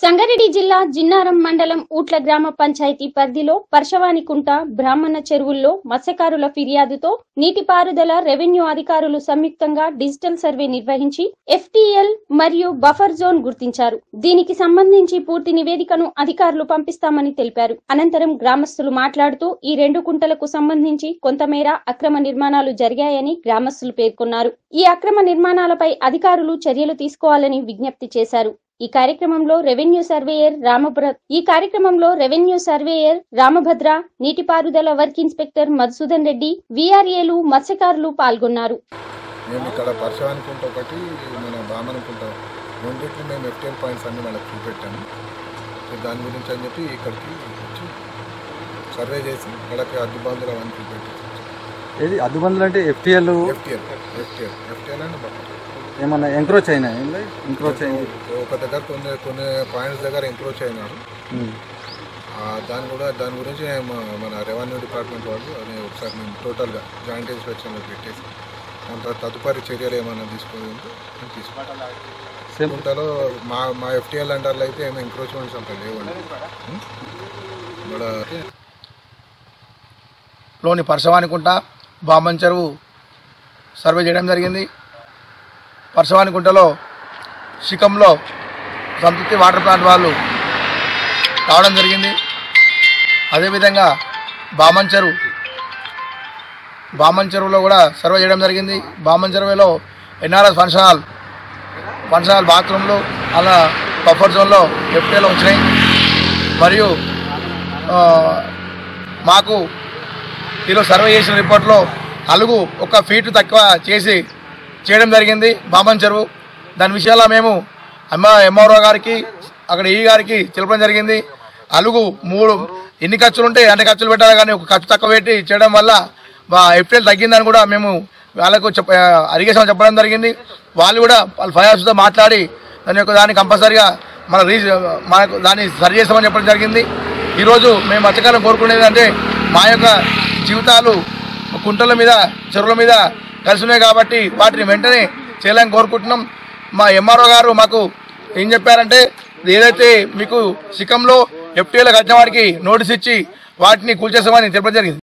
సంగారెడ్డి జిల్లా జిన్నారం మండలం ఊట్ల గ్రామ పంచాయతీ పరిధిలో పర్శవానికుంట బ్రాహ్మణ చెరువుల్లో మత్స్యకారుల ఫిర్యాదుతో నీటిపారుదల రెవెన్యూ అధికారులు సంయుక్తంగా డిజిటల్ సర్వే నిర్వహించి ఎఫ్టీఎల్ మరియు బఫర్ జోన్ గుర్తించారు దీనికి సంబంధించి పూర్తి నివేదికను అధికారులు పంపిస్తామని తెలిపారు అనంతరం గ్రామస్తులు మాట్లాడుతూ ఈ రెండు కుంటలకు సంబంధించి కొంతమేర అక్రమ నిర్మాణాలు జరిగాయని గ్రామస్తులు పేర్కొన్నారు ఈ అక్రమ నిర్మాణాలపై అధికారులు చర్యలు తీసుకోవాలని విజ్ఞప్తి చేశారు ఈ కార్యక్రమంలో రెవెన్యూ సర్వేయర్ రామభద్ర ఈ కార్యక్రమంలో రెవెన్యూ సర్వేయర్ రామభద్ర నీటిపారుదల వర్క్ ఇన్స్పెక్టర్ మధుసూదన్ రెడ్డి వీఆర్ఏలు మత్స్యకారులు పాల్గొన్నారు మేము ఇక్కడ పరశురానికుంట ఒకటి మన బామనుకుంట రెండింటిని మేము ఎఫ్టీఎల్ పాయింట్స్ అన్ని వాళ్ళకి చూపెట్టాము సో దాని గురించి అని చెప్పి ఇక్కడికి వచ్చి సర్వే చేసి వాళ్ళకి అడ్డుబందులు అవన్నీ చూపెట్టి ఏది అద్దుబందులు అంటే FTL FTL FTL FTL and buffer ఏమన్నా ఎంక్రోచ్ అయినా ఎంక్రోచ్ అయింది ఒక దగ్గర కొన్ని కొన్ని పాయింట్స్ దగ్గర ఎంక్రోచ్ అయినారు ఉమ్. ఆ, దాని కూడా దాని గురించి మ- మన రెవెన్యూ డిపార్ట్మెంట్ వాళ్ళు అది ఒకసారి మేము టోటల్గా జాయింట్ ఇన్స్పెక్షన్లో పెట్టేసి దాని తర్వాత తదుపరి చర్యలు ఏమైనా తీసుకుని ఉంటే మేము తీసుకుంటాం సేమ్ కుంటలో మా మా ఎఫ్టీఎల్ అండర్లో అయితే ఏమి ఎంక్రోచ్మెంట్స్ అంత లేవండి ఉం? ఇక్కడ లోని పరశవానికుంట బామన్ చెరువు సర్వే చేయడం జరిగింది పరశవానికుంటలో శిఖంలో సంతృప్తి వాటర్ ప్లాంట్ వాళ్ళు రావడం జరిగింది అదేవిధంగా బామన్ చెరువు బామన్ చెరువులో కూడా సర్వే చేయడం జరిగింది బామన్ చెరువులో NRS function hall function hall బాత్రూమ్లు అలా బఫర్ జోన్లో ఎఫ్టీలో వచ్చినాయి మరియు ఆ, మాకు ఈరోజు సర్వే చేసిన రిపోర్ట్లో అలుగు ఒక ఫీటు తక్కువ చేసి చేయడం జరిగింది బామన్ చెరువు దాని విషయాల్లో మేము ఎమ్మ ఎంఆర్ఓ గారికి అక్కడ ఈ గారికి తెలపడం జరిగింది అలుగు మూడు ఎన్ని ఖర్చులు ఉంటే అన్ని ఖర్చులు పెట్టాలి కానీ ఒక ఖర్చు తక్కువ పెట్టి చేయడం వల్ల ఎఫ్టీఎల్ తగ్గిందని కూడా మేము వాళ్ళకు చెప్ప అరిగేషన్ చెప్పడం జరిగింది వాళ్ళు కూడా వాళ్ళ ఫైనాన్స్తో మాట్లాడి దాని యొక్క దాన్ని కంపల్సరిగా మన రీ మనకు దాన్ని సరి చేస్తామని చెప్పడం జరిగింది ఈరోజు మేము మత్స్యకాలం కోరుకునేది అంటే మా యొక్క జీవితాలు కుంటల మీద చెరువుల మీద కలిసి ఉన్నాయి కాబట్టి వాటిని వెంటనే చేయాలని కోరుకుంటున్నాం మా ఎంఆర్ఓ గారు మాకు ఏం చెప్పారంటే ఏదైతే మీకు శిఖంలో ఎఫ్టీఏలకు వచ్చిన వాడికి నోటీస్ ఇచ్చి వాటిని కూల్చేస్తామని చెప్పడం జరిగింది